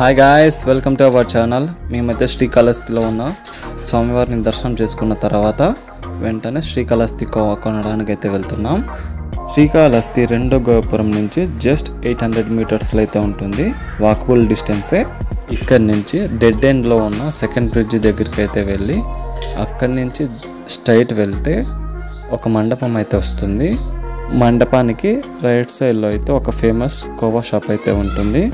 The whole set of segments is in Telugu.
hi guys welcome to our channel మేమైతే శ్రీకాళహస్తిలో ఉన్నాం స్వామివారిని దర్శనం చేసుకున్న తర్వాత వెంటనే శ్రీకాళహస్తి కో- కొనడానికి అయితే వెళ్తున్నాం శ్రీకాళహస్తి రెండో గోపురం నుంచి జస్ట్ ఎయిట్ హండ్రెడ్ మీటర్స్లో అయితే ఉంటుంది వాకబుల్ డిస్టెన్సే ఇక్కడి నుంచి డెడ్ ఎండ్లో ఉన్న సెకండ్ బ్రిడ్జ్ దగ్గరికి అయితే వెళ్ళి అక్కడి నుంచి స్ట్రైట్ వెళ్తే ఒక మండపం అయితే వస్తుంది మండపానికి రైట్ సైడ్లో అయితే ఒక ఫేమస్ కోవా షాప్ అయితే ఉంటుంది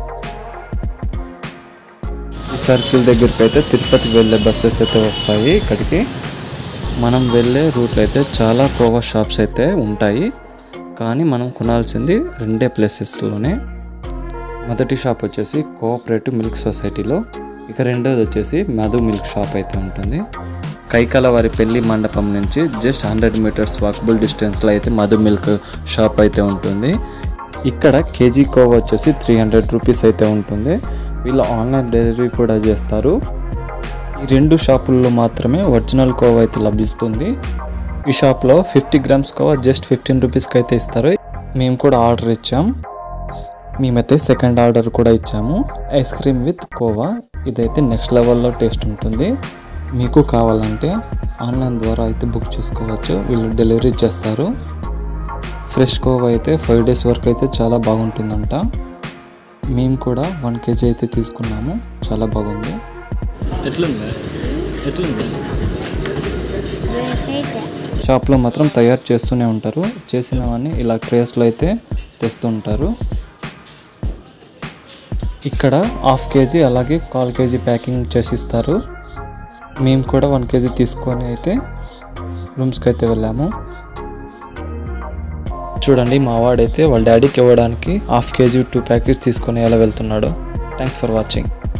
ఈ సర్కిల్ దగ్గరికి అయితే తిరుపతి వెళ్ళే బస్సెస్ అయితే వస్తాయి ఇక్కడికి మనం వెళ్ళే రూట్లో అయితే చాలా కోవా షాప్స్ అయితే ఉంటాయి కానీ మనం కొనాల్సింది రెండే ప్లేసెస్లోనే మొదటి షాప్ వచ్చేసి కోఆపరేటివ్ మిల్క్ సొసైటీలో ఇక రెండోది వచ్చేసి మధు మిల్క్ షాప్ అయితే ఉంటుంది కైకల వారి పెళ్లి మండపం నుంచి జస్ట్ హండ్రెడ్ మీటర్స్ వాకబుల్ డిస్టెన్స్లో అయితే మధు మిల్క్ షాప్ అయితే ఉంటుంది ఇక్కడ కేజీ కోవా వచ్చేసి త్రీ హండ్రెడ్ రూపీస్ అయితే ఉంటుంది వీళ్ళు ఆన్లైన్ డెలివరీ కూడా చేస్తారు ఈ రెండు షాపుల్లో మాత్రమే ఒరిజినల్ కోవా అయితే లభిస్తుంది ఈ షాప్లో ఫిఫ్టీ గ్రామ్స్ కోవా జస్ట్ ఫిఫ్టీన్ రూపీస్కి అయితే ఇస్తారు మేము కూడా ఆర్డర్ ఇచ్చాం మేమైతే సెకండ్ ఆర్డర్ కూడా ఇచ్చాము ఐస్ క్రీమ్ విత్ కోవా ఇదైతే నెక్స్ట్ లెవెల్లో టేస్ట్ ఉంటుంది మీకు కావాలంటే ఆన్లైన్ ద్వారా అయితే బుక్ చేసుకోవచ్చు వీళ్ళు డెలివరీ చేస్తారు ఫ్రెష్ కోవా అయితే ఫైవ్ డేస్ వరకు అయితే చాలా బాగుంటుందంట మేము కూడా వన్ కేజీ అయితే తీసుకున్నాము చాలా బాగుంది ఎట్లుంది ఎట్లుంది షాప్లో మాత్రం తయారు చేస్తూనే ఉంటారు చేసినవన్నీ ఇలా ట్రేస్లో అయితే తెస్తూ ఉంటారు ఇక్కడ హాఫ్ కేజీ అలాగే కాల్ కేజీ ప్యాకింగ్ చేసిస్తారు మేము కూడా వన్ కేజీ తీసుకొని అయితే రూమ్స్కి అయితే వెళ్ళాము చూడండి మా వాడైతే వాళ్ళ డాడీకి ఇవ్వడానికి హాఫ్ కేజీ టూ ప్యాకెట్స్ తీసుకొని ఎలా వెళ్తున్నాడో థ్యాంక్స్ ఫర్ వాచింగ్